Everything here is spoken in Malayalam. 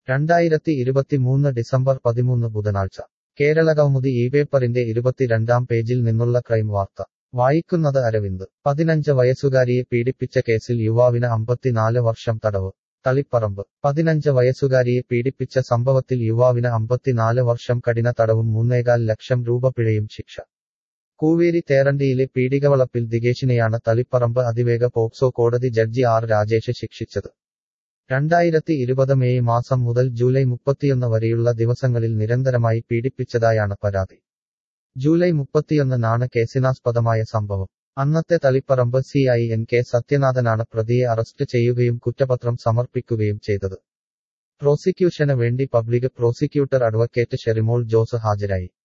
രണ്ടായിരത്തി ഇരുപത്തിമൂന്ന് ഡിസംബർ പതിമൂന്ന് ബുധനാഴ്ച കേരളകൗമുദി ഈ പേപ്പറിന്റെ ഇരുപത്തിരണ്ടാം പേജിൽ നിന്നുള്ള ക്രൈം വാർത്ത വായിക്കുന്നത് അരവിന്ദ് പതിനഞ്ച് വയസ്സുകാരിയെ പീഡിപ്പിച്ച കേസിൽ യുവാവിന് അമ്പത്തിനാല് വർഷം തടവ് തളിപ്പറമ്പ് പതിനഞ്ച് വയസ്സുകാരിയെ പീഡിപ്പിച്ച സംഭവത്തിൽ യുവാവിന് അമ്പത്തിനാല് വർഷം കഠിന തടവും മൂന്നേകാൽ ലക്ഷം രൂപ പിഴയും ശിക്ഷ കൂവേരി തേറണ്ടിയിലെ പീഡികവളപ്പിൽ ദികേശിനെയാണ് തളിപ്പറമ്പ് അതിവേഗ പോക്സോ കോടതി ജഡ്ജി ആർ രാജേഷ് ശിക്ഷിച്ചത് രണ്ടായിരത്തി ഇരുപത് മെയ് മാസം മുതൽ ജൂലൈ മുപ്പത്തിയൊന്ന് വരെയുള്ള ദിവസങ്ങളിൽ നിരന്തരമായി പീഡിപ്പിച്ചതായാണ് പരാതി ജൂലൈ മുപ്പത്തിയൊന്നിനാണ് കേസിനാസ്പദമായ സംഭവം അന്നത്തെ Taliparamba C I N K സത്യനാഥനാണ് പ്രതിയെ അറസ്റ്റ് ചെയ്യുകയും കുറ്റപത്രം സമർപ്പിക്കുകയും ചെയ്തത് പ്രോസിക്യൂഷന് വേണ്ടി public prosecutor advocate Sherimol Jose ഹാജരായി